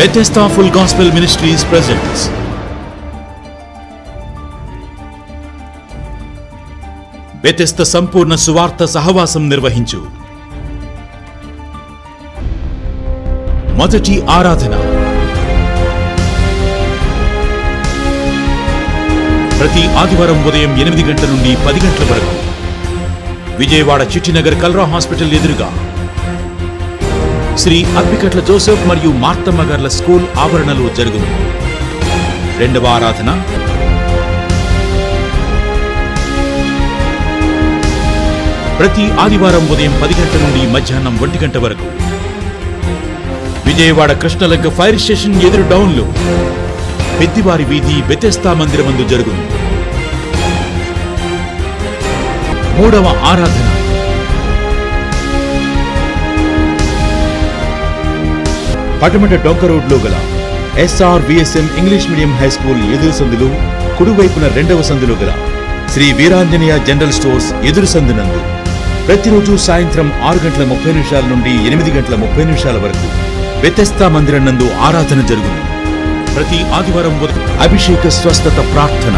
Bethesda Full Gospel Ministries presents Bethesda సంపూర్ణ సువార్త సహవాసం నిర్వహించు మొదటి ఆరాధన ప్రతి ఆదివారం ఉదయం ఎనిమిది గంటల నుండి పది గంటల వరకు విజయవాడ చిట్టినగర్ కల్రా హాస్పిటల్ ఎదురుగా శ్రీ అప్పికట్ల జోసెఫ్ మరియు మార్తమ్మ గార్ల స్కూల్ ఆవరణలో జరుగును రెండవ ఆరాధన ప్రతి ఆదివారం ఉదయం పది గంటల నుండి మధ్యాహ్నం ఒంటి గంట వరకు విజయవాడ కృష్ణలంక ఫైర్ స్టేషన్ ఎదురు డౌన్లో పెద్దివారి వీధి బెతెస్తా మందిరమందు జరుగును మూడవ ఆరాధన పటమట డొంక రోడ్లో గల SR VSM English medium high school ఎదురు సందులు కుడివైపున రెండవ సందులో గల శ్రీ వీరాంజనేయ జనరల్ స్టోర్స్ ఎదురు సందునందు ప్రతిరోజు సాయంత్రం ఆరు గంటల ముప్పై నిమిషాల నుండి ఎనిమిది గంటల ముప్పై నిమిషాల వరకు వ్యతస్థా మందిరం నందు ఆరాధన జరుగును ప్రతి ఆదివారం ఉదయం అభిషేక స్వస్థత ప్రార్థన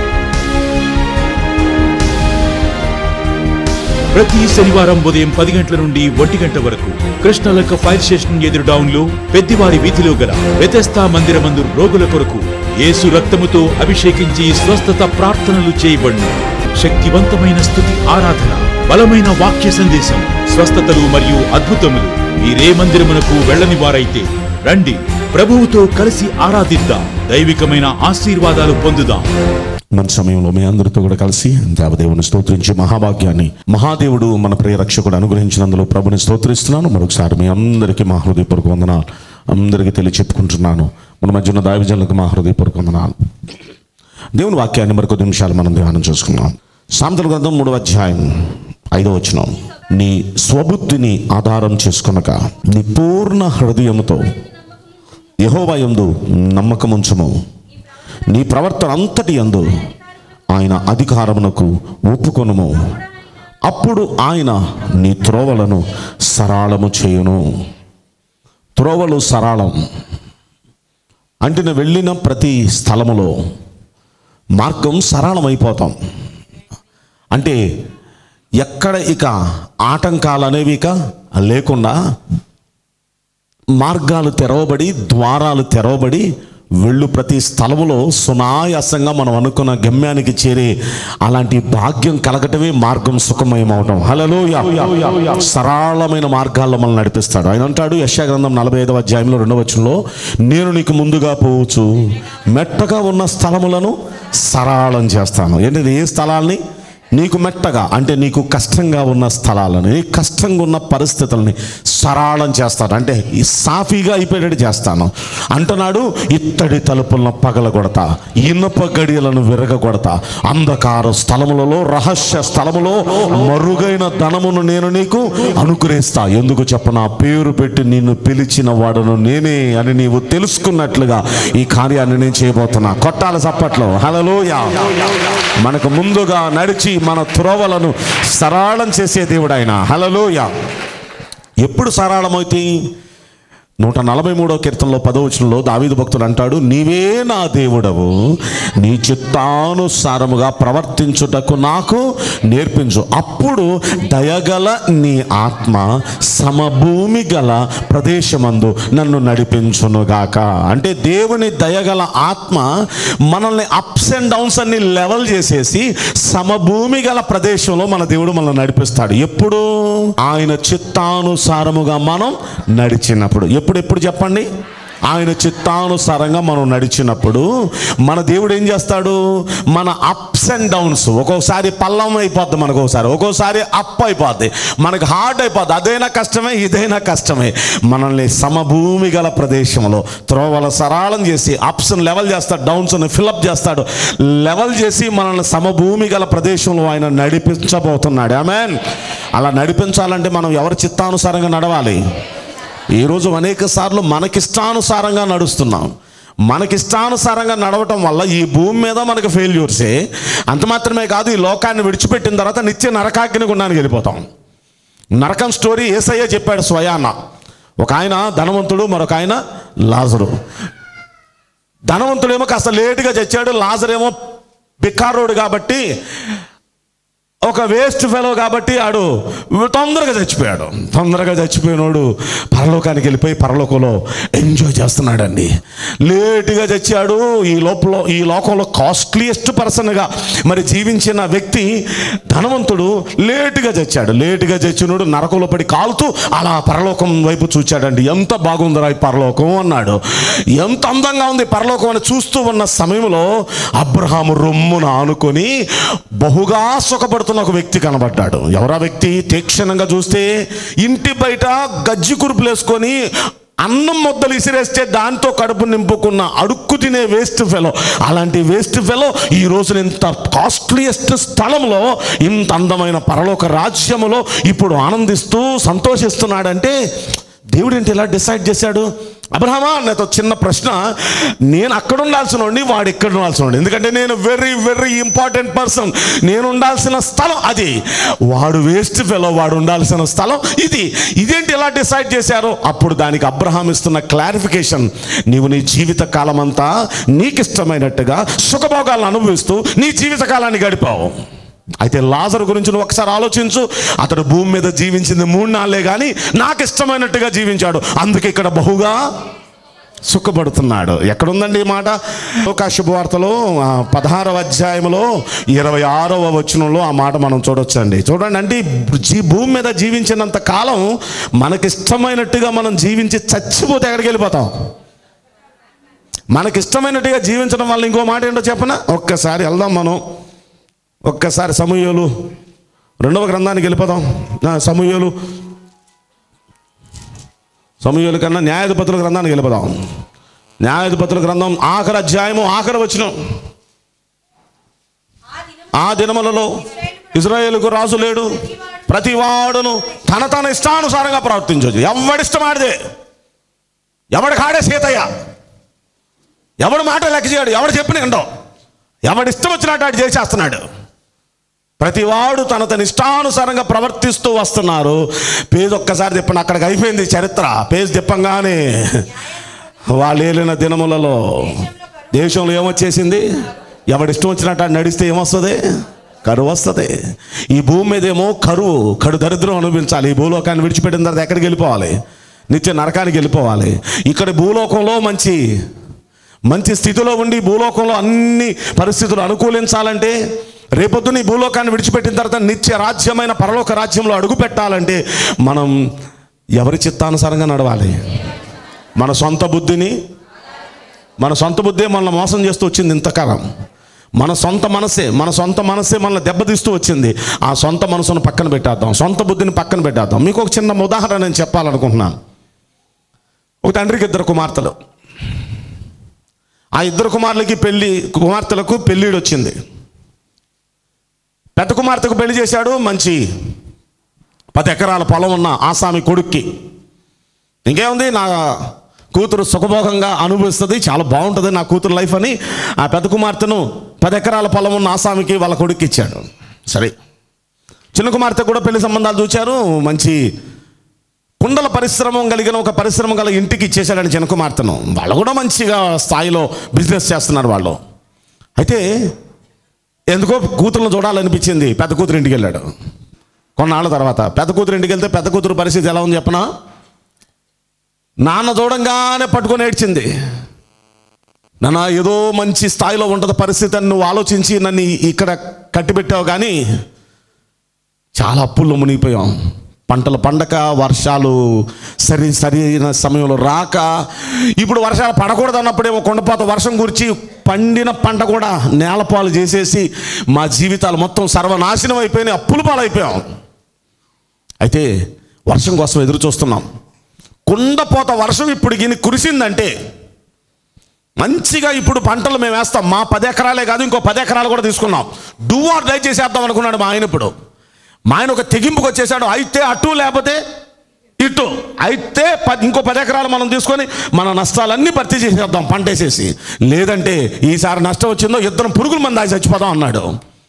ప్రతి శనివారం ఉదయం పది గంటల నుండి ఒంటి గంట వరకు కృష్ణలక్క ఫైర్ స్టేషన్ ఎదురు డౌన్లో పెద్దివారి వీధిలో గల వ్యతస్థా మందిరమందు రోగుల కొరకు యేసు రక్తముతో అభిషేకించి స్వస్థత ప్రార్థనలు చేయబడును శక్తివంతమైన స్థుతి ఆరాధన బలమైన వాక్య సందేశం స్వస్థతలు మరియు అద్భుతములు మీరే మందిరమునకు వెళ్ళని వారైతే రండి ప్రభువుతో కలిసి ఆరాధిద్దాం దైవికమైన ఆశీర్వాదాలు పొందుదాం మన సమయంలో మీ అందరితో కూడా కలిసి దేవదేవుని స్తోత్రించి మహాభాగ్యాన్ని మహాదేవుడు మన ప్రియ రక్షకుడు అనుగ్రహించినందులో ప్రభుని స్తోత్రిస్తున్నాను మరొకసారి మీ అందరికీ మా హృదయపూర్వక వందనాలు అందరికీ తెలియచెప్పుకుంటున్నాను మన మధ్య ఉన్న దైవజనులకు మా హృదయపూర్వక వందనాలు దేవుని వాక్యాన్ని మరికొద్ది నిమిషాలు మనం ధ్యానం చేసుకున్నాం సాంతల గ్రంథం మూడవ అధ్యాయం ఐదవ వచనం నీ స్వబుద్ధిని ఆధారం చేసుకొనక నీ పూర్ణ హృదయముతో యహోవయందు నమ్మకముంచము నీ ప్రవర్తన అంతటి యందు ఆయన అధికారమునకు ఒప్పుకొనుము అప్పుడు ఆయన నీ త్రోవలను సరాళము చేయును త్రోవలు సరాళం అంటే నేను వెళ్ళిన ప్రతి స్థలములో మార్గం సరళమైపోతాం అంటే ఎక్కడ ఇక ఆటంకాలు అనేవి ఇక లేకుండా మార్గాలు తెరవబడి ద్వారాలు తెరవబడి వెళ్ళు ప్రతి స్థలములో సునాయాసంగా మనం అనుకున్న గమ్యానికి చేరే అలాంటి భాగ్యం కలగటమే మార్గం సుఖమయం అవటం హలలో సరళమైన మార్గాల్లో మనల్ని నడిపిస్తాడు ఆయన అంటాడు యశా గ్రంథం నలభై ఐదవ అధ్యాయంలో రెండవ వచనంలో నేను నీకు ముందుగా పోవచ్చు మెట్టగా ఉన్న స్థలములను సరళం చేస్తాను ఏంటిది ఏ స్థలాల్ని నీకు మెట్టగా అంటే నీకు కష్టంగా ఉన్న స్థలాలను నీకు కష్టంగా ఉన్న పరిస్థితులని సరళం చేస్తాను అంటే ఈ సాఫీగా అయిపోయేటట్టు చేస్తాను అంటున్నాడు ఇత్తడి తలుపులను పగలగొడతా ఇనుప గడియలను విరగగొడతా అంధకార స్థలములలో రహస్య స్థలములో మరుగైన ధనమును నేను నీకు అనుగ్రహిస్తా ఎందుకు చెప్పనా పేరు పెట్టి నిన్ను పిలిచిన వాడును నేనే అని నీవు తెలుసుకున్నట్లుగా ఈ కార్యాన్ని నేను చేయబోతున్నా కొట్టాల చప్పట్లో హలలోయ మనకు ముందుగా నడిచి మన త్రోవలను సరళం చేసే దేవుడు ఆయన హలలోయ ఎప్పుడు సరళమవుతాయి నూట నలభై మూడో కీర్తనలో పదవచనంలో దావీదు భక్తుడు అంటాడు నీవే నా దేవుడవు నీ చిత్తానుసారముగా ప్రవర్తించుటకు నాకు నేర్పించు అప్పుడు దయగల నీ ఆత్మ సమభూమి గల ప్రదేశమందు నన్ను నడిపించునుగాక అంటే దేవుని దయగల ఆత్మ మనల్ని అప్స్ అండ్ డౌన్స్ అన్ని లెవెల్ చేసేసి సమభూమి గల ప్రదేశంలో మన దేవుడు మనల్ని నడిపిస్తాడు ఎప్పుడు ఆయన చిత్తానుసారముగా మనం నడిచినప్పుడు ఎప్పుడు ఎప్పుడు చెప్పండి ఆయన చిత్తానుసారంగా మనం నడిచినప్పుడు మన దేవుడు ఏం చేస్తాడు మన అప్స్ అండ్ డౌన్స్ ఒక్కొక్కసారి పల్లం అయిపోద్ది మనకు ఒకసారి ఒక్కోసారి అప్ అయిపోద్ది మనకు హార్డ్ అయిపోద్ది అదైనా కష్టమే ఇదైనా కష్టమే మనల్ని సమభూమి గల ప్రదేశంలో త్రోవల సరళం చేసి అప్స్ లెవెల్ చేస్తాడు డౌన్స్ ఫిలప్ చేస్తాడు లెవెల్ చేసి మనల్ని సమభూమి గల ప్రదేశంలో ఆయన నడిపించబోతున్నాడు ఆమెన్ అలా నడిపించాలంటే మనం ఎవరి చిత్తానుసారంగా నడవాలి ఈరోజు అనేక సార్లు మనకిష్టానుసారంగా నడుస్తున్నాం మనకిష్టానుసారంగా నడవటం వల్ల ఈ భూమి మీద మనకు ఫెయిల్యూర్సే అంత మాత్రమే కాదు ఈ లోకాన్ని విడిచిపెట్టిన తర్వాత నిత్య నరకాగ్ని గుండానికి వెళ్ళిపోతాం నరకం స్టోరీ ఏసయ్య చెప్పాడు స్వయాన ఒక ఆయన ధనవంతుడు మరొక ఆయన లాజరు ధనవంతుడేమో కాస్త లేటుగా చచ్చాడు లాజరేమో బిక్కారోడు కాబట్టి ఒక వేస్ట్ ఫెలో కాబట్టి ఆడు తొందరగా చచ్చిపోయాడు తొందరగా చచ్చిపోయినోడు పరలోకానికి వెళ్ళిపోయి పరలోకంలో ఎంజాయ్ చేస్తున్నాడండి లేటుగా చచ్చాడు ఈ లోపల ఈ లోకంలో కాస్ట్లీయెస్ట్ పర్సన్గా మరి జీవించిన వ్యక్తి ధనవంతుడు లేటుగా చచ్చాడు లేటుగా చచ్చినోడు నరకంలో పడి కాలుతూ అలా పరలోకం వైపు చూచాడండి ఎంత బాగుందిరా ఈ పరలోకం అన్నాడు ఎంత అందంగా ఉంది పరలోకం అని చూస్తూ ఉన్న సమయంలో అబ్రహాము రొమ్మున ఆనుకొని బహుగా సుఖపడుతున్న ఒక వ్యక్తి కనబడ్డాడు ఎవరా వ్యక్తి తీక్షణంగా చూస్తే ఇంటి బయట గజ్జి కురుపులు వేసుకొని అన్నం ముద్దలు ఇసిరేస్తే దాంతో కడుపు నింపుకున్న అడుక్కు తినే వేస్ట్ ఫెలో అలాంటి వేస్ట్ ఫెలో ఈ రోజున ఇంత కాస్ట్లీయెస్ట్ స్థలంలో ఇంత అందమైన పరలోక రాజ్యములో ఇప్పుడు ఆనందిస్తూ సంతోషిస్తున్నాడంటే దేవుడు ఏంటి ఇలా డిసైడ్ చేశాడు అబ్రహమా నాతో చిన్న ప్రశ్న నేను అక్కడ ఉండాల్సిన వాడిని వాడు ఇక్కడ ఉండాల్సిన వాడు ఎందుకంటే నేను వెరీ వెరీ ఇంపార్టెంట్ పర్సన్ నేను ఉండాల్సిన స్థలం అది వాడు వేస్ట్ ఫెలో వాడు ఉండాల్సిన స్థలం ఇది ఇదేంటి ఎలా డిసైడ్ చేశారో అప్పుడు దానికి అబ్రహాం ఇస్తున్న క్లారిఫికేషన్ నీవు నీ జీవిత కాలం అంతా నీకు ఇష్టమైనట్టుగా సుఖభోగాలను అనుభవిస్తూ నీ జీవిత కాలాన్ని గడిపావు అయితే లాజర్ గురించి నువ్వు ఒకసారి ఆలోచించు అతడు భూమి మీద జీవించింది మూడు నాళ్ళే కానీ నాకు ఇష్టమైనట్టుగా జీవించాడు అందుకే ఇక్కడ బహుగా సుఖపడుతున్నాడు ఎక్కడుందండి ఈ మాట ఒక శుభవార్తలో ఆ, పదహారవ అధ్యాయంలో ఇరవై ఆరవ వచనంలో ఆ మాట మనం చూడొచ్చండి చూడండి అంటే ఈ జీ భూమి మీద జీవించినంత కాలం మనకిష్టమైనట్టుగా మనం జీవించి చచ్చిపోతే ఎక్కడికి వెళ్ళిపోతాం మనకిష్టమైనట్టుగా జీవించడం వల్ల ఇంకో మాట ఏంటో చెప్పనా ఒక్కసారి వెళ్దాం మనం ఒక్కసారి సమూహలు రెండవ గ్రంథానికి వెళ్ళిపోదాం ఆ, సమూహలు సమూహల కన్నా న్యాయాధిపతుల గ్రంథానికి వెళ్ళిపోదాం న్యాయాధిపతుల గ్రంథం ఆఖరి అధ్యాయము ఆఖరి వచ్చిన ఆ దినములలో ఇజ్రాయేలుకు రాజు లేడు ప్రతి వాడును తన తన ఇష్టానుసారంగా ప్రవర్తించవచ్చు ఎవడిష్టం ఆడిదే ఎవడి కాడే సీతయ్య ఎవడు మాట లెక్క చేయడు ఎవడు చెప్పిన ఉండవు ఎవడిష్టం వచ్చినట్టు ఆడు చేసేస్తున్నాడు ప్రతివాడు తన తన ఇష్టానుసారంగా ప్రవర్తిస్తూ వస్తున్నారు పేజ్ ఒక్కసారి చెప్పండి అక్కడికి అయిపోయింది చరిత్ర పేజ్ చెప్పంగానే వాళ్ళు ఏలిన దినములలో దేశంలో ఏమొచ్చేసింది ఎవడిష్టం వచ్చినట్టు ఆడు నడిస్తే ఏమొస్తుంది కరువు వస్తుంది ఈ భూమి మీద ఏమో కరువు కడు దరిద్రం అనుభవించాలి ఈ భూలోకాన్ని విడిచిపెట్టిన తర్వాత ఎక్కడికి వెళ్ళిపోవాలి నిత్య నరకానికి వెళ్ళిపోవాలి ఇక్కడ భూలోకంలో మంచి మంచి స్థితిలో ఉండి భూలోకంలో అన్ని పరిస్థితులు అనుకూలించాలంటే రేపొద్దున ఈ భూలోకాన్ని విడిచిపెట్టిన తర్వాత నిత్య రాజ్యమైన పరలోక రాజ్యంలో అడుగు పెట్టాలంటే మనం ఎవరి చిత్తానుసారంగా నడవాలి మన సొంత బుద్ధిని మన సొంత బుద్ధే మనల్ని మోసం చేస్తూ వచ్చింది ఇంతకాలం మన సొంత మనసే మన సొంత మనసే మనల్ని దెబ్బతీస్తూ వచ్చింది ఆ సొంత మనసును పక్కన పెట్టేద్దాం సొంత బుద్ధిని పక్కన పెట్టేద్దాం మీకు ఒక చిన్న ఉదాహరణ నేను చెప్పాలనుకుంటున్నాను ఒక తండ్రికి ఇద్దరు కుమార్తెలు ఆ ఇద్దరు కుమారులకి పెళ్లి కుమార్తెలకు పెళ్ళిడు వచ్చింది పెద్ద కుమార్తెకు పెళ్లి చేశాడు మంచి పది ఎకరాల పొలం ఉన్న ఆసామి కొడుక్కి ఇంకేముంది నా కూతురు సుఖభోగంగా అనుభవిస్తుంది చాలా బాగుంటుంది నా కూతురు లైఫ్ అని ఆ పెద్ద కుమార్తెను పది ఎకరాల పొలం ఉన్న ఆసామికి వాళ్ళ కొడుక్కి ఇచ్చాడు సరే చిన్న కుమార్తె కూడా పెళ్లి సంబంధాలు చూచారు మంచి కుండల పరిశ్రమ కలిగిన ఒక పరిశ్రమ గల ఇంటికి ఇచ్చేశాడని చిన్న కుమార్తెను వాళ్ళు కూడా మంచిగా స్థాయిలో బిజినెస్ చేస్తున్నారు వాళ్ళు అయితే ఎందుకో కూతురును చూడాలనిపించింది పెద్ద కూతురు ఇంటికి వెళ్ళాడు కొన్నాళ్ళ తర్వాత పెద్ద కూతురు ఇంటికి వెళ్తే పెద్ద కూతురు పరిస్థితి ఎలా ఉంది చెప్పనా నాన్న చూడంగానే పట్టుకొని ఏడ్చింది నాన్న ఏదో మంచి స్థాయిలో ఉంటుంది పరిస్థితి అని నువ్వు ఆలోచించి నన్ను ఇక్కడ కట్టిపెట్టావు కానీ చాలా అప్పుల్లో మునిగిపోయాం పంటలు పండక వర్షాలు సరి సరైన సమయంలో రాక ఇప్పుడు వర్షాలు పడకూడదు అన్నప్పుడేమో కొండపాత వర్షం గురించి పండిన పంట కూడా నేలపాలు చేసేసి మా జీవితాలు మొత్తం సర్వనాశనం అయిపోయినాయి అప్పుల పాలైపోయాం అయితే వర్షం కోసం ఎదురు చూస్తున్నాం కుండపోత వర్షం ఇప్పుడు గిని కురిసిందంటే మంచిగా ఇప్పుడు పంటలు మేము వేస్తాం మా పది ఎకరాలే కాదు ఇంకో పది ఎకరాలు కూడా తీసుకున్నాం డూ ఆర్ డై చేసేద్దాం అనుకున్నాడు మా ఆయన ఇప్పుడు మా ఆయన ఒక తెగింపుకు వచ్చేసాడు అయితే అటు లేకపోతే ఇటు అయితే ప- ఇంకో పది ఎకరాలు మనం తీసుకొని మన నష్టాలన్నీ భర్తీ చేసేద్దాం పంట వేసేసి లేదంటే ఈసారి నష్టం వచ్చిందో ఇద్దరం పురుగుల మంది ఆగి చచ్చిపోదాం అన్నాడు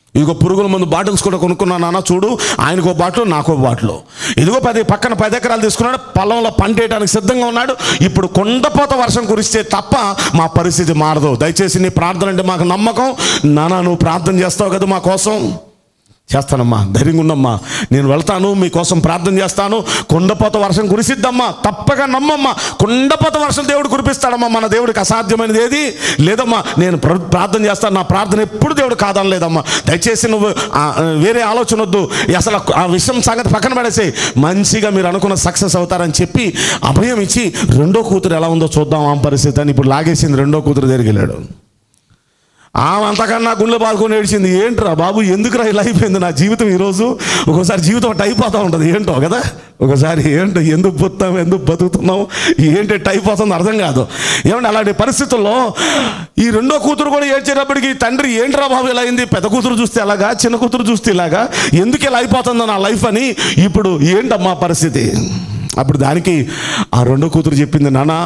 ఇదిగో పురుగుల మందు బాటిల్స్ కూడా కొనుక్కున్నాను నాన్న చూడు ఆయనకో బాటిల్ నాకో బాటిల్ ఇదిగో పది పక్కన పది ఎకరాలు తీసుకున్నాడు పొలంలో పంట వేయడానికి సిద్ధంగా ఉన్నాడు ఇప్పుడు కొండపోత వర్షం కురిస్తే తప్ప మా పరిస్థితి మారదు దయచేసి నీ ప్రార్థన అంటే మాకు నమ్మకం నాన్న నువ్వు ప్రార్థన చేస్తావు కదా మా కోసం చేస్తానమ్మా ధైర్యంగా ఉండమ్మా నేను వెళ్తాను మీకోసం ప్రార్థన చేస్తాను కొండపోత వర్షం కురిసిద్దమ్మా తప్పక నమ్మమ్మా కొండపోత వర్షం దేవుడు కురిపిస్తాడమ్మా మన దేవుడికి అసాధ్యమైనది ఏది లేదమ్మా నేను ప్ర- ప్రార్థన చేస్తాను నా ప్రార్థన ఎప్పుడు దేవుడు కాదని లేదమ్మా దయచేసి నువ్వు ఆ, ఆ, వేరే ఆలోచన వద్దు అసలు ఆ విషయం సంగతి పక్కన పడేసి మంచిగా మీరు అనుకున్న సక్సెస్ అవుతారని చెప్పి అభయం ఇచ్చి రెండో కూతురు ఎలా ఉందో చూద్దాం ఆ పరిస్థితి అని ఇప్పుడు లాగేసింది రెండో కూతురు దగ్గరికి వెళ్ళాడు ఆమె అంతకన్నా గుండె బాదుకొని ఏడిచింది ఏంట్రా బాబు ఎందుకురా ఇలా అయిపోయింది నా జీవితం ఈరోజు ఒక్కోసారి జీవితం అట్ట అయిపోతూ ఉంటుంది ఏంటో కదా ఒకసారి ఏంటో ఎందుకు పుట్టాం ఎందుకు బతుకుతున్నాం ఏంటి ఎట్ట అయిపోతుందో అర్థం కాదు ఏమంటే అలాంటి పరిస్థితుల్లో ఈ రెండో కూతురు కూడా ఏడ్చేటప్పటికి తండ్రి ఏంట్రా బాబు ఇలా అయింది పెద్ద కూతురు చూస్తే అలాగా చిన్న కూతురు చూస్తే ఇలాగా ఎందుకు ఇలా అయిపోతుందో నా లైఫ్ అని ఇప్పుడు ఏంటమ్మా పరిస్థితి అప్పుడు దానికి ఆ రెండో కూతురు చెప్పింది నానా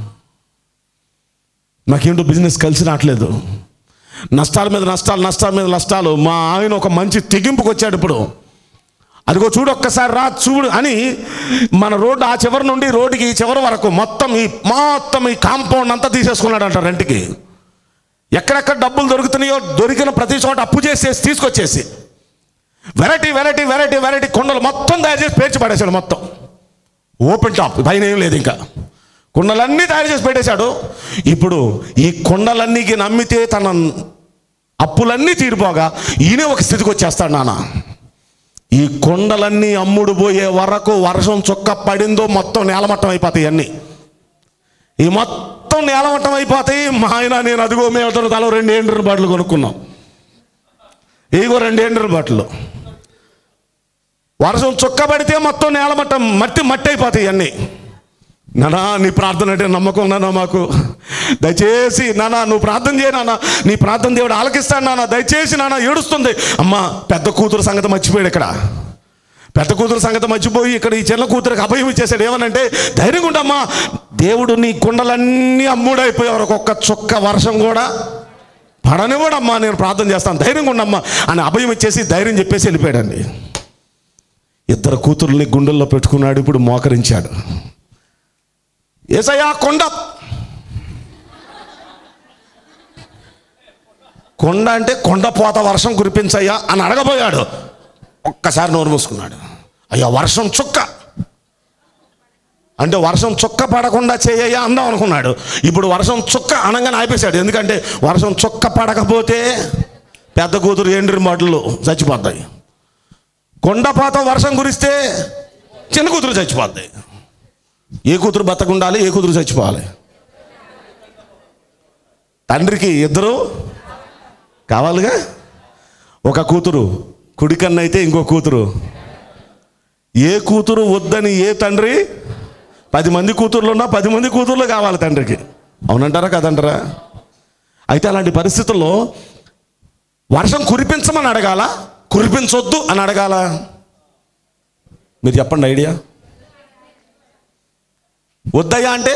నాకేంటో బిజినెస్ కలిసి రావట్లేదు నష్టాల మీద నష్టాలు నష్టాల మీద నష్టాలు మా ఆయన ఒక మంచి తెగింపుకి వచ్చాడు ఇప్పుడు అదిగో చూడు ఒక్కసారి రా చూడు అని మన రోడ్డు ఆ చివరి నుండి రోడ్డుకి ఈ చివరి వరకు మొత్తం ఈ మొత్తం ఈ కాంపౌండ్ అంతా తీసేసుకున్నాడంట రెంట్కి ఎక్కడెక్కడ డబ్బులు దొరుకుతున్నాయో దొరికిన ప్రతి చోట అప్పు చేసేసి తీసుకొచ్చేసి వెరైటీ వెరైటీ వెరైటీ వెరైటీ కొండలు మొత్తం తయారు చేసి పేర్చి పడేశాడు మొత్తం ఓపెన్ టాప్ పైన ఏం లేదు ఇంకా కుండలన్నీ తయారు చేసి పెట్టేశాడు ఇప్పుడు ఈ కొండలన్నీకి నమ్మితే తన అప్పులన్నీ తీరిపోగా ఈయనే ఒక స్థితికి వచ్చేస్తాడు నాన్న ఈ కొండలన్నీ అమ్ముడు పోయే వరకు వర్షం చొక్క పడిందో మొత్తం నేలమట్టం అయిపోతాయి అన్నీ ఈ మొత్తం నేలమట్టం అయిపోతాయి మా ఆయన నేను అదిగో మేము తల రెండు ఏండ్ర బాటలు కొనుక్కున్నాం ఇగో రెండు ఏండ్ర బాటలు వర్షం చుక్క పడితే మొత్తం నేలమట్టం మట్టి మట్టి అయిపోతాయి అన్నీ నానా నీ ప్రార్థన అంటే నమ్మకం నానా మాకు దయచేసి నానా నువ్వు ప్రార్థన చేయ నాన్న నీ ప్రార్థన దేవుడు ఆలకిస్తాడు నాన్న దయచేసి నాన్న ఏడుస్తుంది అమ్మా పెద్ద కూతురు సంగతి మర్చిపోయాడు ఇక్కడ పెద్ద కూతురు సంగతి మర్చిపోయి ఇక్కడ ఈ చిన్న కూతురికి అభయం ఇచ్చేసాడు ఏమనంటే ధైర్యంగా ఉండమ్మా దేవుడు నీ కుండలన్నీ అమ్ముడైపోయే వరకు ఒక్క చుక్క వర్షం కూడా పడనివ్వడమ్మా నేను ప్రార్థన చేస్తాను ధైర్యంగా ఉండమ్మా అని అభయం ఇచ్చేసి ధైర్యం చెప్పేసి వెళ్ళిపోయాడండి ఇద్దరు కూతుర్ని గుండెల్లో పెట్టుకున్నాడు ఇప్పుడు మోకరించాడు ఏసయ్యా కొండ కొండ అంటే కొండ పోత వర్షం కురిపించయ్యా అని అడగబోయాడు ఒక్కసారి నోరు మూసుకున్నాడు అయ్యా వర్షం చుక్క అంటే వర్షం చుక్క పడకుండా చేయయ్యా అందాం అనుకున్నాడు ఇప్పుడు వర్షం చుక్క అనగానే ఆపేశాడు ఎందుకంటే వర్షం చుక్క పడకపోతే పెద్ద కూతురు ఎండ్రి మాటలు చచ్చిపోతాయి కొండపాతం వర్షం కురిస్తే చిన్న కూతురు చచ్చిపోద్ది ఏ కూతురు బతకుండాలి ఏ కూతురు చచ్చిపోవాలి తండ్రికి ఇద్దరు కావాలిగా ఒక కూతురు కుడికన్న అయితే ఇంకో కూతురు ఏ కూతురు వద్దని ఏ తండ్రి పది మంది కూతుర్లు ఉన్నా పది మంది కూతుర్లు కావాలి తండ్రికి అవునంటారా కదంటారా అయితే అలాంటి పరిస్థితుల్లో వర్షం కురిపించమని అడగాల కురిపించొద్దు అని అడగాల మీరు చెప్పండి ఐడియా వద్దయ్యా అంటే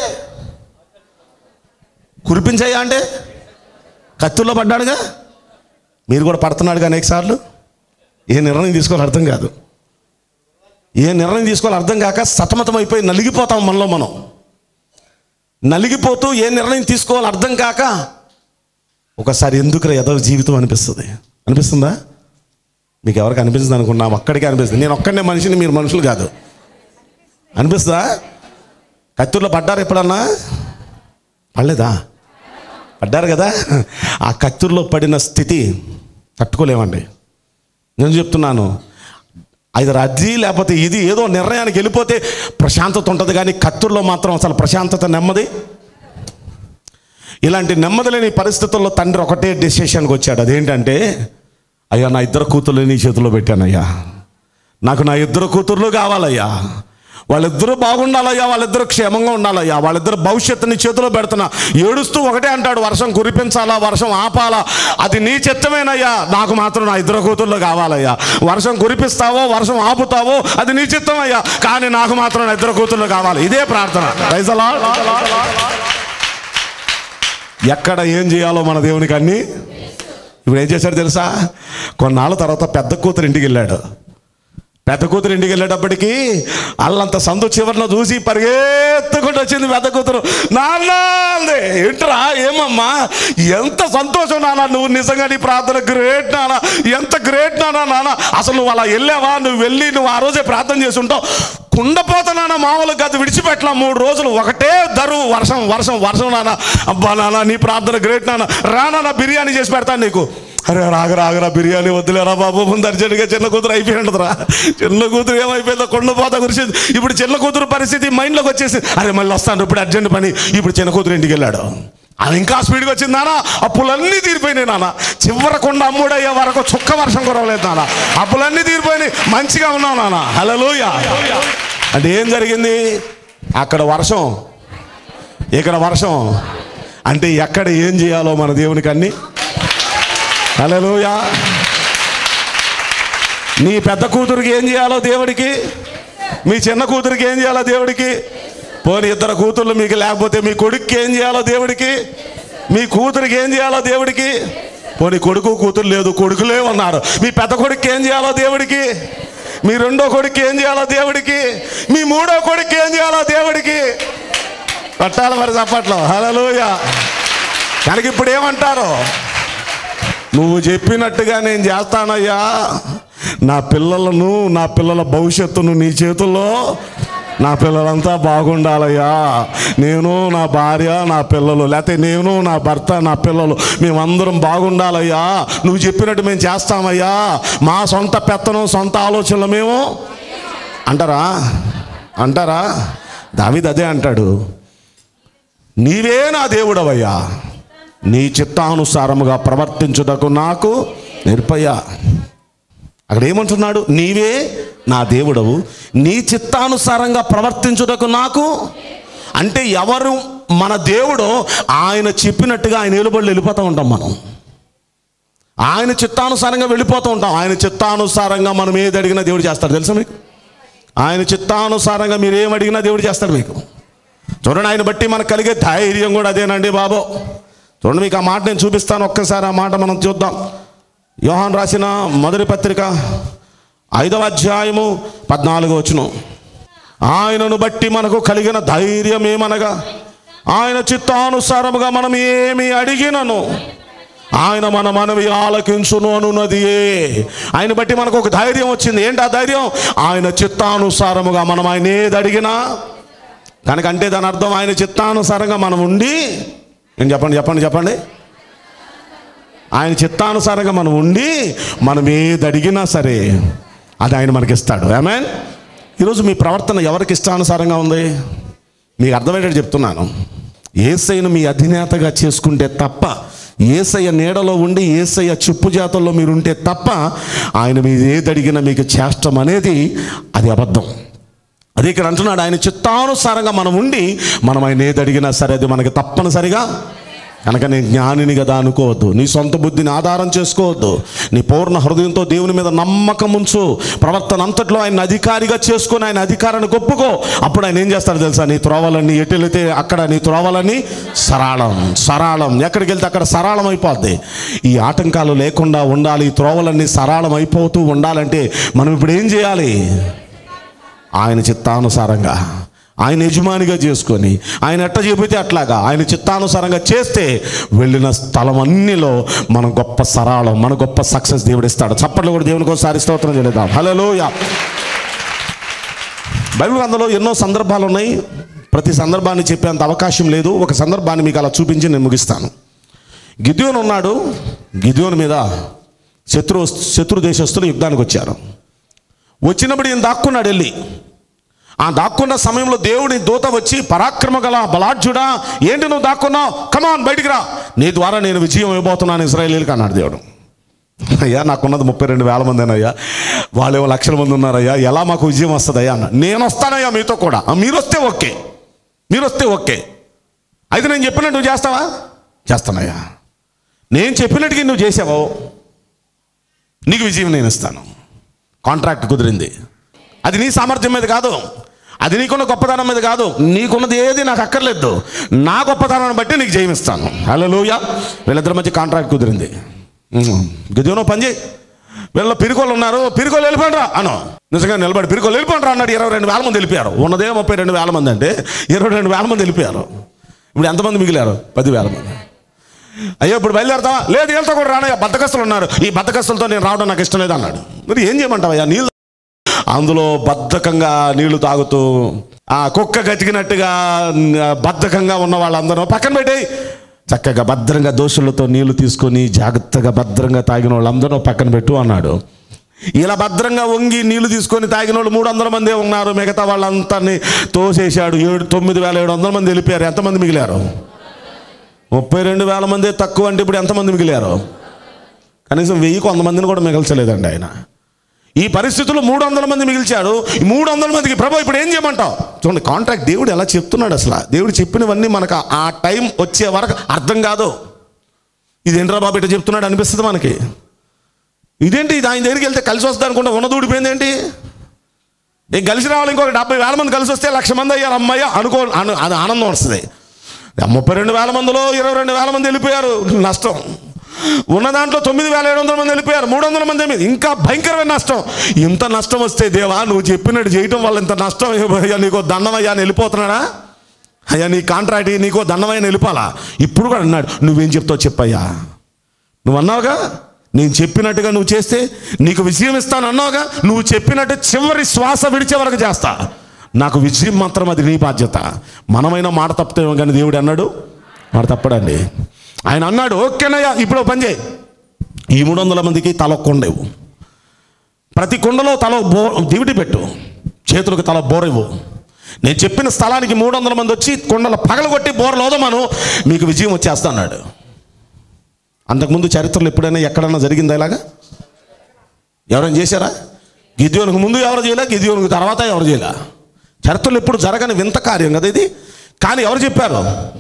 కురిపించయ్యా అంటే కత్తుల్లో పడ్డాడుగా మీరు కూడా పడుతున్నాడుగా అనేక సార్లు ఏ నిర్ణయం తీసుకోవాలి అర్థం కాదు ఏ నిర్ణయం తీసుకోవాలి అర్థం కాక సతమతం అయిపోయి నలిగిపోతాం మనలో మనం నలిగిపోతూ ఏ నిర్ణయం తీసుకోవాలి అర్థం కాక ఒకసారి ఎందుకురా ఎదవ జీవితం అనిపిస్తుంది అనిపిస్తుందా మీకు ఎవరికి అనిపిస్తుంది అనుకున్నా ఒక్కడికే అనిపిస్తుంది నేను ఒక్కడనే మనిషిని మీరు మనుషులు కాదు అనిపిస్తుందా కత్తుల్లో పడ్డారు ఎప్పుడన్నా పడలేదా పడ్డారు కదా ఆ కత్తుల్లో పడిన స్థితి తట్టుకోలేమండి నేను చెప్తున్నాను అది అది లేకపోతే ఇది ఏదో నిర్ణయానికి వెళ్ళిపోతే ప్రశాంతత ఉంటుంది కానీ కత్తుల్లో మాత్రం అసలు ప్రశాంతత నెమ్మది ఇలాంటి నెమ్మది లేని పరిస్థితుల్లో తండ్రి ఒకటే డెసిషన్కి వచ్చాడు అదేంటంటే అయ్యా నా ఇద్దరు కూతుర్లు నీ చేతిలో పెట్టానయ్యా నాకు నా ఇద్దరు కూతుర్లు కావాలయ్యా వాళ్ళిద్దరూ బాగుండాలయ్యా వాళ్ళిద్దరూ క్షేమంగా ఉండాలయ్యా వాళ్ళిద్దరు భవిష్యత్తుని చేతిలో పెడుతున్నా ఏడుస్తూ ఒకటే అంటాడు వర్షం కురిపించాలా వర్షం ఆపాలా అది నీ చిత్తమేనయ్యా నాకు మాత్రం నా ఇద్దరు కూతుర్లు కావాలయ్యా వర్షం కురిపిస్తావో వర్షం ఆపుతావో అది నీ చిత్తమయ్యా కానీ నాకు మాత్రం నా ఇద్దరు కూతుర్లు కావాలి ఇదే ప్రార్థన Praise the Lord. ఎక్కడ ఏం చేయాలో మన దేవునికి అన్ని ఇప్పుడు ఏం చేశాడు తెలుసా కొన్నాళ్ళ తర్వాత పెద్ద కూతురు ఇంటికి వెళ్ళాడు పెద్ద కూతురు ఇంటికి వెళ్ళేటప్పటికి వాళ్ళంత సందు చివరిలో చూసి పరిగెత్తుకుంటూ వచ్చింది పెద్ద కూతురు నాన్న అంది ఏంట్రా ఏమమ్మా ఎంత సంతోషం నాన్న నువ్వు నిజంగా నీ ప్రార్థన గ్రేట్ నాన్న ఎంత గ్రేట్ నాన్న నాన్న అసలు నువ్వు అలా వెళ్ళావా నువ్వు వెళ్ళి నువ్వు ఆ రోజే ప్రార్థన చేసి ఉంటావు కుండపోతున్నానా మామూలు గది విడిచిపెట్టలా మూడు రోజులు ఒకటే దరువు వర్షం వర్షం వర్షం నాన్న అబ్బా నాన్న నీ ప్రార్థన గ్రేట్ నాన్న రా నాన్న బిర్యానీ చేసి పెడతాను నీకు అరే రాగరా ఆగరా బిర్యానీ వద్దులేరా బాబు ముందు అర్జెంటుగా చిన్న కూతురు అయిపోయింటుందిరా చిన్న కూతురు ఏమైపోయిందో కొండపోత కురిసింది ఇప్పుడు చిన్న కూతురు పరిస్థితి మైండ్లోకి వచ్చేసి అరే మళ్ళీ వస్తాను ఇప్పుడు అర్జెంట్ పని ఇప్పుడు చిన్న కూతురు ఇంటికి వెళ్ళాడు అది ఇంకా స్పీడ్గా వచ్చింది నాన్న అప్పులన్నీ తీరిపోయినాయి నాన్న చివర కొండ అమ్ముడయ్యే వరకు చుక్క వర్షం కురవలేదు నాన్న అప్పులన్నీ తీరిపోయినాయి మంచిగా ఉన్నావు నాన్న హలోయ అంటే ఏం జరిగింది అక్కడ వర్షం ఇక్కడ వర్షం అంటే ఎక్కడ ఏం చేయాలో మన దేవునికి అన్నీ హలోయా నీ పెద్ద కూతురికి ఏం చేయాలో దేవుడికి మీ చిన్న కూతురికి ఏం చేయాలో దేవుడికి పోనీ ఇద్దరు కూతుర్లు మీకు లేకపోతే మీ కొడుక్కి ఏం చేయాలో దేవుడికి మీ కూతురికి ఏం చేయాలో దేవుడికి పోనీ కొడుకు కూతురు లేదు కొడుకులే ఉన్నారు మీ పెద్ద కొడుకు ఏం చేయాలో దేవుడికి మీ రెండో కొడుకు ఏం చేయాలో దేవుడికి మీ మూడో కొడుకు ఏం చేయాలో దేవుడికి పట్టాలి మరి చప్పట్లో హలోయ కనుక ఇప్పుడు ఏమంటారు నువ్వు చెప్పినట్టుగా నేను చేస్తానయ్యా నా పిల్లలను నా పిల్లల భవిష్యత్తును నీ చేతుల్లో నా పిల్లలంతా బాగుండాలయ్యా నేను నా భార్య నా పిల్లలు లేకపోతే నేను నా భర్త నా పిల్లలు మేమందరం బాగుండాలయ్యా నువ్వు చెప్పినట్టు మేము చేస్తామయ్యా మా సొంత పెత్తనం సొంత ఆలోచనలు మేము అంటారా అంటారా దావిది అదే అంటాడు నీవే నా దేవుడవయ్యా నీ చిత్తానుసారముగా ప్రవర్తించుటకు నాకు నేర్పయ్యా అక్కడ ఏమంటున్నాడు నీవే నా దేవుడవు నీ చిత్తానుసారంగా ప్రవర్తించుటకు నాకు అంటే ఎవరు మన దేవుడో ఆయన చెప్పినట్టుగా ఆయన ఏలుబడులు వెళ్ళిపోతూ ఉంటాం మనం ఆయన చిత్తానుసారంగా వెళ్ళిపోతూ ఉంటాం ఆయన చిత్తానుసారంగా మనం ఏది అడిగినా దేవుడు చేస్తాడు తెలుసా మీకు ఆయన చిత్తానుసారంగా మీరు ఏం అడిగినా దేవుడు చేస్తాడు మీకు చూడండి ఆయన బట్టి మనకు కలిగే ధైర్యం కూడా అదేనండి బాబు చూడండి మీకు ఆ మాట నేను చూపిస్తాను ఒక్కసారి ఆ మాట మనం చూద్దాం యోహాన్ రాసిన మొదటి పత్రిక ఐదవ అధ్యాయము పద్నాలుగు వచనం ఆయనను బట్టి మనకు కలిగిన ధైర్యం ఏమనగా ఆయన చిత్తానుసారముగా మనం ఏమి అడిగినను ఆయన మన మనవి ఆలకించును అనున్నదియే ఆయన బట్టి మనకు ఒక ధైర్యం వచ్చింది ఏంటి ఆ ధైర్యం ఆయన చిత్తానుసారముగా మనం ఆయన ఏది అడిగినా కనుక అంటే దాని అర్థం ఆయన చిత్తానుసారంగా మనం ఉండి నేను చెప్పండి చెప్పండి చెప్పండి ఆయన చిత్తానుసారంగా మనం ఉండి మనం ఏది అడిగినా సరే అది ఆయన మనకి ఇస్తాడు ఆమెన్ ఈరోజు మీ ప్రవర్తన ఎవరికి ఇష్టానుసారంగా ఉంది మీకు అర్థమయ్యేటట్టు చెప్తున్నాను ఏసయ్యను మీ అధినేతగా చేసుకుంటే తప్ప ఏసయ్య నీడలో ఉండి ఏసయ్య చిప్పు జాతల్లో మీరు ఉంటే తప్ప ఆయన మీరు ఏది అడిగినా మీకు చేష్టం అనేది అది అబద్ధం అదే ఇక్కడ అంటున్నాడు ఆయన చిత్తానుసారంగా మనం ఉండి మనం ఆయన ఏది అడిగినా సరే అది మనకి తప్పనిసరిగా కనుక నేను జ్ఞానిని కదా అనుకోవద్దు నీ సొంత బుద్ధిని ఆధారం చేసుకోవద్దు నీ పూర్ణ హృదయంతో దేవుని మీద నమ్మకం ఉంచు ప్రవర్తన అంతట్లో ఆయన అధికారిగా చేసుకొని ఆయన అధికారాన్ని ఒప్పుకో అప్పుడు ఆయన ఏం చేస్తాడు తెలుసా నీ త్రోవలన్నీ ఎటు వెళితే అక్కడ నీ త్రోవలన్నీ సరాళం సరాళం ఎక్కడికి వెళ్తే అక్కడ సరాళం అయిపోద్ది ఈ ఆటంకాలు లేకుండా ఉండాలి ఈ త్రోవలన్నీ సరాళం అయిపోతూ ఉండాలంటే మనం ఇప్పుడు ఏం చేయాలి ఆయన చిత్తానుసారంగా ఆయన యజమానిగా చేసుకొని ఆయన ఎట్ట చెబితే అట్లాగా ఆయన చిత్తానుసారంగా చేస్తే వెళ్ళిన స్థలం అన్నిలో మన గొప్ప సరాళం మన గొప్ప సక్సెస్ దేవుడు ఇస్తాడు చప్పట్లు కూడా దేవునికి ఒకసారి స్తోత్రం చేద్దాం హలో బైబిల్ గ్రంథంలో ఎన్నో సందర్భాలు ఉన్నాయి ప్రతి సందర్భాన్ని చెప్పేంత అవకాశం లేదు ఒక సందర్భాన్ని మీకు అలా చూపించి నేను ముగిస్తాను గిద్యోన్ ఉన్నాడు గిద్యోన్ మీద శత్రు శత్రు దేశస్తులు యుద్ధానికి వచ్చారు వచ్చినప్పుడు ఈయన దాక్కున్నాడు వెళ్ళి ఆ దాక్కున్న సమయంలో దేవుడి దూత వచ్చి పరాక్రమ గల బలాఢ్యుడా ఏంటి నువ్వు దాక్కున్నావు కమాన్ బయటికి రా నీ ద్వారా నేను విజయం ఇవ్వబోతున్నాను ఇస్రాయేలీలకు అన్నాడు దేవుడు అయ్యా నాకున్నది ముప్పై రెండు వేల మందినయ్యా వాళ్ళేమో లక్షల మంది ఉన్నారయ్యా ఎలా మాకు విజయం వస్తుందయ్యా అన్న నేను వస్తానయ్యా మీతో కూడా ఆ, మీరు వస్తే ఓకే మీరు వస్తే ఓకే అయితే నేను చెప్పినట్టు నువ్వు చేస్తావా చేస్తానయ్యా నేను చెప్పినట్టుగా నువ్వు చేసావు నీకు విజయం నేను ఇస్తాను కాంట్రాక్ట్ కుదిరింది అది నీ సామర్థ్యం మీద కాదు అది నీకున్న గొప్పతనం మీద కాదు నీకున్నది ఏది నాకు అక్కర్లేదు నా గొప్పతనాన్ని బట్టి నీకు జయమిస్తాను హలో వీళ్ళిద్దరి మధ్య కాంట్రాక్ట్ కుదిరింది గదివనో పని చేయి వీళ్ళ పిరికోళ్ళు ఉన్నారు పిరికోళ్ళు వెళ్ళిపోండ్రా అను నిజంగా నిలబడి పిరికోళ్ళు వెళ్ళిపోండ్రా అన్నాడు ఇరవై రెండు వేల మంది వెళ్ళిపోయారు ఉన్నదే ముప్పై రెండు వేల మంది అంటే ఇరవై రెండు వేల మంది వెళ్ళిపోయారు ఇప్పుడు ఎంతమంది మిగిలారు పదివేల మంది అయ్యో ఇప్పుడు బయలుదేరతావా లేదు వీళ్ళతో కూడా రానయ్యా బద్దకస్తులు ఉన్నారు ఈ బద్దకస్తులతో నేను రావడం నాకు ఇష్టం లేదు అన్నాడు మరి ఏం చేయమంటావయ్యా నీళ్ళు అందులో బద్ధకంగా నీళ్లు తాగుతూ ఆ కుక్క గతికినట్టుగా ఆ, బద్ధకంగా ఉన్న వాళ్ళందరూ పక్కన పెట్టేయి చక్కగా భద్రంగా దోషులతో నీళ్లు తీసుకొని జాగ్రత్తగా భద్రంగా తాగిన వాళ్ళందరూ పక్కన పెట్టు అన్నాడు ఇలా భద్రంగా వంగి నీళ్లు తీసుకొని తాగిన వాళ్ళు మూడు వందల మందే ఉన్నారు మిగతా వాళ్ళందరినీ తోసేశాడు ఏడు తొమ్మిది వేల ఏడు వందల మంది వెళ్ళిపోయారు ఎంతమంది మిగిలారు ముప్పై రెండు వేల మంది తక్కువ అంటే ఇప్పుడు ఎంతమంది మిగిలారు కనీసం వెయ్యి కొంతమందిని కూడా మిగల్చలేదండి ఆయన ఈ పరిస్థితుల్లో మూడు వందల మంది మిగిల్చాడు ఈ మూడు వందల మందికి ప్రభు ఇప్పుడు ఏం చేయమంటావు చూడండి కాంట్రాక్ట్ దేవుడు ఎలా చెప్తున్నాడు అసలు దేవుడు చెప్పినవన్నీ మనకు ఆ టైం వచ్చే వరకు అర్థం కాదు ఇది ఏంట్రా బాబు ఇట్లా చెప్తున్నాడు అనిపిస్తుంది మనకి ఇదేంటి ఇది ఆయన దగ్గరికి వెళ్తే కలిసి వస్తుంది అనుకుంటా ఉన్నది ఊడిపోయింది ఏంటి నేను కలిసి రావాలి ఇంకొక డెబ్బై వేల మంది కలిసి వస్తే లక్ష మంది అయ్యారు అమ్మయ్య అనుకో అను అది ఆనందం వస్తుంది ముప్పై రెండు వేల మందిలో ఇరవై రెండు వేల మంది వెళ్ళిపోయారు నష్టం ఉన్న దాంట్లో తొమ్మిది వేల ఏడు వందల మంది వెళ్ళిపోయారు మూడు వందల మంది ఏమి ఇంకా భయంకరమైన నష్టం ఇంత నష్టం వస్తే దేవా నువ్వు చెప్పినట్టు చేయటం వల్ల ఇంత నష్టం అయ్యా నీకో దండమయ్యా అని వెళ్ళిపోతున్నాడా అయ్యా నీ కాంట్రాక్ట్ నీకో దండమయ్యా వెళ్ళిపోవాలా ఇప్పుడు కూడా అన్నాడు నువ్వేం చెప్తావు చెప్పయ్యా నువ్వు అన్నావుగా నేను చెప్పినట్టుగా నువ్వు చేస్తే నీకు విజయం ఇస్తాను అన్నావుగా నువ్వు చెప్పినట్టు చివరి శ్వాస విడిచే వరకు చేస్తా నాకు విజయం మాత్రం అది నీ బాధ్యత మనమైనా మాట తప్పుతామో కానీ దేవుడు అన్నాడు మాట తప్పడండి ఆయన అన్నాడు ఓకేనయ్యా ఇప్పుడు ఓ పని చేయి ఈ మూడు వందల మందికి తల ఒక కొండ ఇవ్వు ప్రతి కుండలో తల బో దివిటి పెట్టు చేతులకు తల బోర ఇవ్వు నేను చెప్పిన స్థలానికి మూడు వందల మంది వచ్చి కొండలు పగలగొట్టి బోరలు ఓదమను మీకు విజయం వచ్చేస్తా అన్నాడు అంతకుముందు చరిత్రలో ఎప్పుడైనా ఎక్కడైనా జరిగిందా ఇలాగా ఎవరైనా చేశారా గిద్యోనికి ముందు ఎవరు చేయలే గిద్యోనికి తర్వాత ఎవరు చేయలే చరిత్రలో ఎప్పుడు జరగని వింత కార్యం కదా ఇది కానీ ఎవరు చెప్పారు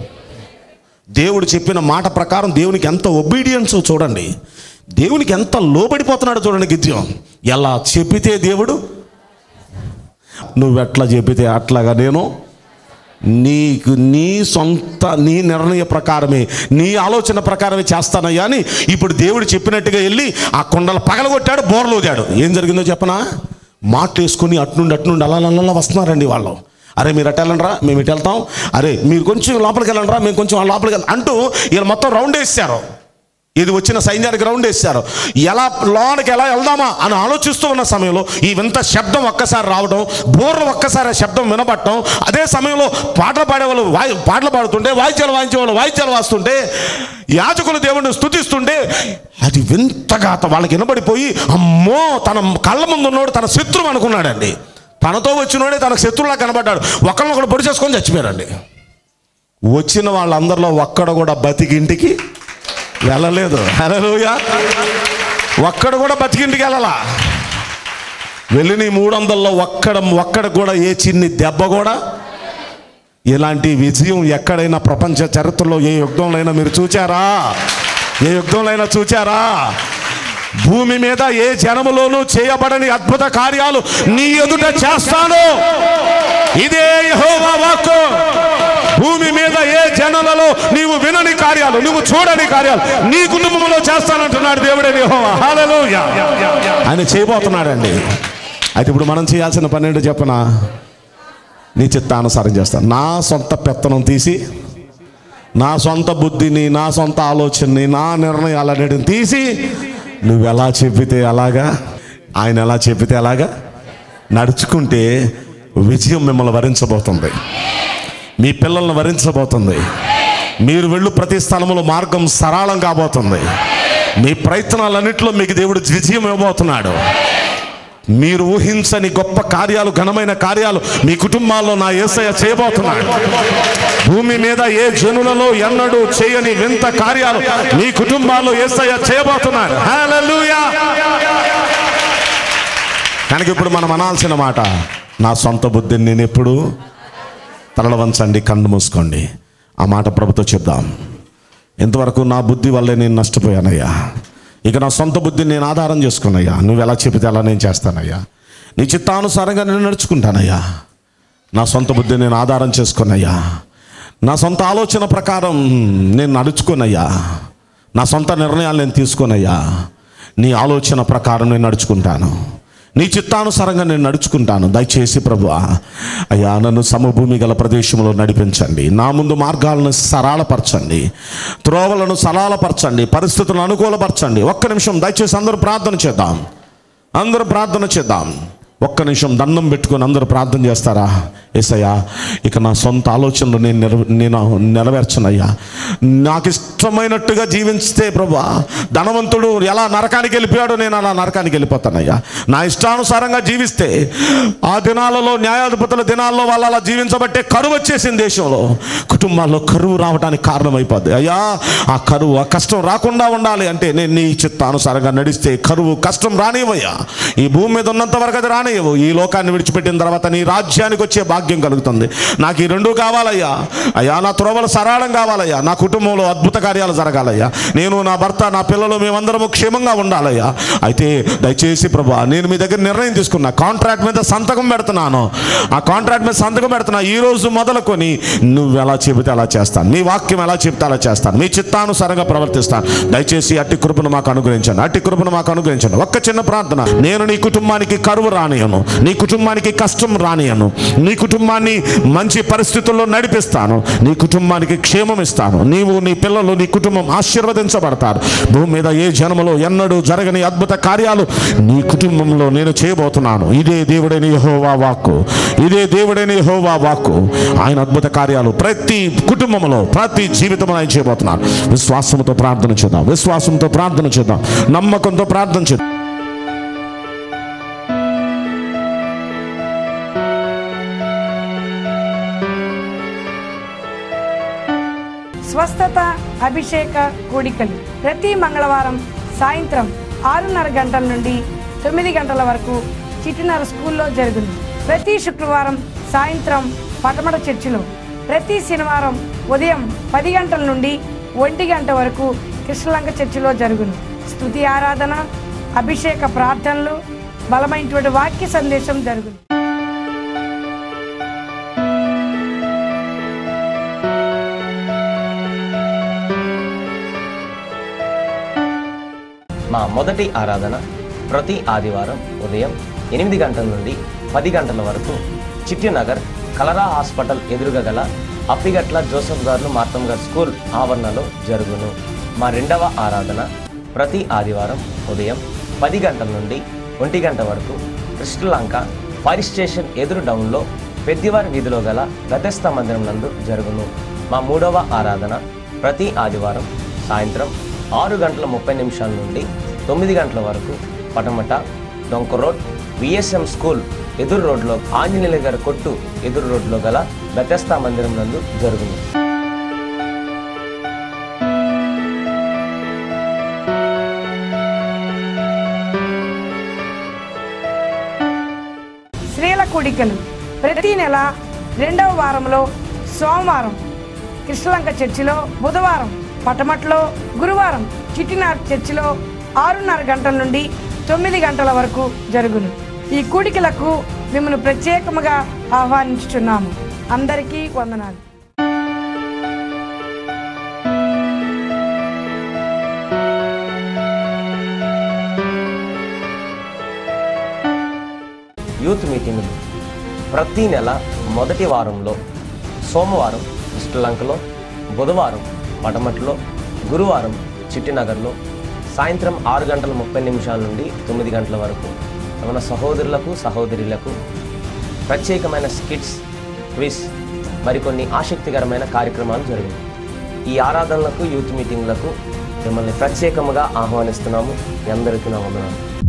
దేవుడు చెప్పిన మాట ప్రకారం దేవునికి ఎంత ఒబీడియన్స్ చూడండి దేవునికి ఎంత లోబడిపోతున్నాడు చూడండి గిద్యం ఎలా చెప్పితే దేవుడు నువ్వు ఎట్లా చెప్పితే అట్లాగా నేను నీకు నీ సొంత నీ నిర్ణయ ప్రకారమే నీ ఆలోచన ప్రకారమే చేస్తానయ్యా అని ఇప్పుడు దేవుడు చెప్పినట్టుగా వెళ్ళి ఆ కొండలు పగలగొట్టాడు బోర్లోదాడు ఏం జరిగిందో చెప్పనా మాట వేసుకుని అట్నుండి అట్నుండి అలా అలా అలా వస్తున్నారండి వాళ్ళు అరే మీరు అటు వెళ్ళండిరా మేము ఇటు వెళ్తాం అరే మీరు కొంచెం లోపలికి వెళ్ళండిరా మేము కొంచెం ఆ లోపలికి వెళ్తాం అంటూ వీళ్ళు మొత్తం రౌండ్ వేసారు ఇది వచ్చిన సైన్యానికి రౌండ్ వేశారు ఎలా లోనికి ఎలా వెళ్దామా అని ఆలోచిస్తూ ఉన్న సమయంలో ఈ వింత శబ్దం ఒక్కసారి రావడం బోర్లు ఒక్కసారి ఆ శబ్దం వినబట్టడం అదే సమయంలో పాటలు పాడేవాళ్ళు వాయి పాటలు పాడుతుంటే వాయిద్యాలు వాయించే వాళ్ళు వాయిద్యాలు వాస్తుంటే యాజకులు దేవుడిని స్తుతిస్తుంటే అది వింతగా త- వాళ్ళకి వినబడిపోయి అమ్మో తన కళ్ళ ముందు ఉన్నోడు తన శత్రువు అనుకున్నాడండి తనతో వచ్చినోడే తనకు శత్రువులా కనబడ్డాడు ఒకరినొకడు పొడి చేసుకొని చచ్చిపోయారండి వచ్చిన వాళ్ళందరిలో ఒక్కడ కూడా బతికి ఇంటికి వెళ్ళలేదు హలోయ ఒక్కడు కూడా బతికింటికి వెళ్ళాలా వెళ్ళిన ఈ మూడు వందల్లో ఒక్కడ ఒక్కడ కూడా ఏ చిన్ని దెబ్బ కూడా ఇలాంటి విజయం ఎక్కడైనా ప్రపంచ చరిత్రలో ఏ యుద్ధంలో అయినా మీరు చూచారా ఏ యుద్ధంలో అయినా చూచారా భూమి మీద ఏ జనములోనూ చేయబడని అద్భుత కార్యాలు నీ ఎదుట చేస్తాను ఇదే యెహోవా వాక్కు భూమి మీద ఏ జనులలో నీవు వినని కార్యాలు నువ్వు చూడని కార్యాలు నీ కుటుంబంలో చేస్తానంటున్నాడు దేవుడే యెహోవా హల్లెలూయా ఆయన చేయబోతున్నాడండి అయితే ఇప్పుడు మనం చేయాల్సిన పని ఏంటో చెప్పనా నీ చిత్తానుసారం చేస్తాను నా సొంత పెత్తనం తీసి నా సొంత బుద్ధిని నా సొంత ఆలోచనని నా నిర్ణయాలన్నిటిని తీసి నువ్వు ఎలా చెప్పితే అలాగా ఆయన ఎలా చెప్పితే అలాగా నడుచుకుంటే విజయం మిమ్మల్ని వరించబోతుంది మీ పిల్లల్ని వరించబోతుంది మీరు వెళ్ళు ప్రతి స్థలంలో మార్గం సరళం కాబోతుంది మీ ప్రయత్నాలన్నింటిలో మీకు దేవుడు విజయం ఇవ్వబోతున్నాడు మీరు ఊహించని గొప్ప కార్యాలు ఘనమైన కార్యాలు మీ కుటుంబాల్లో నా ఏసయ్య చేయబోతున్నాడు భూమి మీద ఏ జనులలో ఎన్నడూ చేయని వింత కార్యాలు మీ కుటుంబాల్లో ఏసయ్య చేయబోతున్నాడు హల్లెలూయా కనుక ఇప్పుడు మనం అనాల్సిన మాట నా సొంత బుద్ధిని నేను ఎప్పుడు తలల వంచండి కన్ను మూసుకోండి ఆ మాట ప్రభుతో చెప్దాం ఇంతవరకు నా బుద్ధి వల్లే నేను నష్టపోయానయ్యా ఇక నా సొంత బుద్ధిని నేను ఆధారం చేసుకున్నయ్యా నువ్వు ఎలా చెబితే అలా నేను చేస్తానయ్యా నీ చిత్తానుసారంగా నేను నడుచుకుంటానయ్యా నా సొంత బుద్ధిని నేను ఆధారం చేసుకున్నయ్యా నా సొంత ఆలోచన ప్రకారం నేను నడుచుకున్నయ్యా నా సొంత నిర్ణయాలు నేను తీసుకోనయ్యా నీ ఆలోచన ప్రకారం నేను నడుచుకుంటాను నీ చిత్తానుసారంగా నేను నడుచుకుంటాను దయచేసి ప్రభు అయ్యా నన్ను సమభూమి గల ప్రదేశంలో నడిపించండి నా ముందు మార్గాలను సరళపరచండి త్రోవలను సరళపరచండి పరిస్థితులను అనుకూలపరచండి ఒక్క నిమిషం దయచేసి అందరూ ప్రార్థన చేద్దాం అందరూ ప్రార్థన చేద్దాం ఒక్క నిమిషం దండం పెట్టుకొని అందరూ ప్రార్థన చేస్తారా ఏసయ్యా ఇక నా సొంత ఆలోచనలు నేను నెరవ నేను నెరవేర్చనయ్యా నాకు ఇష్టమైనట్టుగా జీవిస్తే ప్రభు ధనవంతుడు ఎలా నరకానికి వెళ్ళిపోయాడో నేను అలా నరకానికి వెళ్ళిపోతానయ్యా నా ఇష్టానుసారంగా జీవిస్తే ఆ దినాలలో న్యాయాధిపతుల దినాల్లో వాళ్ళు అలా జీవించబట్టే కరువు వచ్చేసింది దేశంలో కుటుంబాల్లో కరువు రావడానికి కారణమైపోద్ది అయ్యా ఆ కరువు ఆ కష్టం రాకుండా ఉండాలి అంటే నేను నీ చిత్తానుసారంగా నడిస్తే కరువు కష్టం రానివయ్యా ఈ భూమి మీద ఉన్నంత వరకు అది రానివ్వు ఈ లోకాన్ని విడిచిపెట్టిన తర్వాత నీ రాజ్యానికి వచ్చే భాగ్యం కలుగుతుంది నాకు ఈ రెండు కావాలయ్యా అయ్యా నా త్రోవలు సరళం కావాలయ్యా నా కుటుంబంలో అద్భుత కార్యాలు జరగాలయ్యా నేను నా భర్త నా పిల్లలు మేమందరము క్షేమంగా ఉండాలయ్యా అయితే దయచేసి ప్రభా నేను మీ దగ్గర నిర్ణయం తీసుకున్నా కాంట్రాక్ట్ మీద సంతకం పెడుతున్నాను ఆ కాంట్రాక్ట్ మీద సంతకం పెడుతున్నా ఈ రోజు మొదలుకొని నువ్వు ఎలా చెబితే అలా చేస్తాను నీ వాక్యం ఎలా చెబితే అలా చేస్తాను మీ చిత్తానుసారంగా ప్రవర్తిస్తాను దయచేసి అట్టి కృపను మాకు అనుగ్రహించండి అట్టి కృపను మాకు అనుగ్రహించండి ఒక్క చిన్న ప్రార్థన నేను నీ కుటుంబానికి కరువు రానియను నీ కుటుంబానికి కష్టం రానియను నీ కుటుంబాన్ని మంచి పరిస్థితుల్లో నడిపిస్తాను నీ కుటుంబానికి క్షేమం ఇస్తాను నీవు నీ పిల్లలు నీ కుటుంబం ఆశీర్వదించబడతారు భూమి మీద ఏ జన్మలో ఎన్నడూ జరగని అద్భుత కార్యాలు నీ కుటుంబంలో నేను చేయబోతున్నాను ఇదే దేవుడైన యెహోవా వాక్కు ఇదే దేవుడైన యెహోవా వాక్కు ఆయన అద్భుత కార్యాలు ప్రతి కుటుంబంలో ప్రతి జీవితంలో ఆయన చేయబోతున్నాను విశ్వాసంతో ప్రార్థన చేద్దాం విశ్వాసంతో ప్రార్థన చేద్దాం నమ్మకంతో ప్రార్థన చేద్దాం స్వస్థత అభిషేక కూడికలు ప్రతి మంగళవారం సాయంత్రం ఆరున్నర గంటల నుండి తొమ్మిది గంటల వరకు చిటినర స్కూల్లో జరుగును ప్రతి శుక్రవారం సాయంత్రం పటమట చర్చిలో ప్రతి శనివారం ఉదయం పది గంటల నుండి ఒంటి గంట వరకు కృష్ణలంక చర్చిలో జరుగును స్తుతి ఆరాధన అభిషేక ప్రార్థనలు బలమైనటువంటి వాక్య సందేశం జరుగును మా మొదటి ఆరాధన ప్రతి ఆదివారం ఉదయం ఎనిమిది గంటల నుండి పది గంటల వరకు చిట్టినగర్ కలరా హాస్పిటల్ ఎదురుగా గల అప్పిగట్ల జోసఫ్ గారు మార్తం గారు స్కూల్ ఆవరణలో జరుగును మా రెండవ ఆరాధన ప్రతి ఆదివారం ఉదయం పది గంటల నుండి ఒంటి గంట వరకు కృష్ణలంక ఫైర్ స్టేషన్ ఎదురు డౌన్లో పెద్దివారి వీధిలో గల గతస్థ మందిరం నందు జరుగును మా మూడవ ఆరాధన ప్రతి ఆదివారం సాయంత్రం ఆరు గంటల ముప్పై నిమిషాల నుండి తొమ్మిది గంటల వరకు పటమట డొంక రోడ్ విఎస్ఎం స్కూల్ ఎదురు రోడ్లో ఆంజనేయుల గారి కొట్టు ఎదురు రోడ్లో గల బెతస్తా మందిరం నందు జరుగును స్త్రీల కూడికలు ప్రతి నెల రెండవ వారంలో సోమవారం కృష్ణలంక చర్చిలో బుధవారం పటమట్లో గురువారం చిట్టినార్ చర్చిలో ఆరున్నర గంటల నుండి తొమ్మిది గంటల వరకు జరుగును ఈ కూడికలకు మిమ్మల్ని ప్రత్యేకముగా ఆహ్వానించుచున్నాము అందరికీ వందనాలు యూత్ మీటింగులు ప్రతి నెల మొదటి వారంలో సోమవారం శ్రీలంకలో బుధవారం పటమట్లో గురువారం చిట్టినగర్లో సాయంత్రం ఆరు గంటల ముప్పై నిమిషాల నుండి తొమ్మిది గంటల వరకు మన సహోదరులకు సహోదరులకు ప్రత్యేకమైన స్కిట్స్ క్విజ్ మరికొన్ని ఆసక్తికరమైన కార్యక్రమాలు జరిగాయి ఈ ఆరాధనలకు యూత్ మీటింగ్లకు మిమ్మల్ని ప్రత్యేకముగా ఆహ్వానిస్తున్నాము మీ అందరికీ నా వందనాలు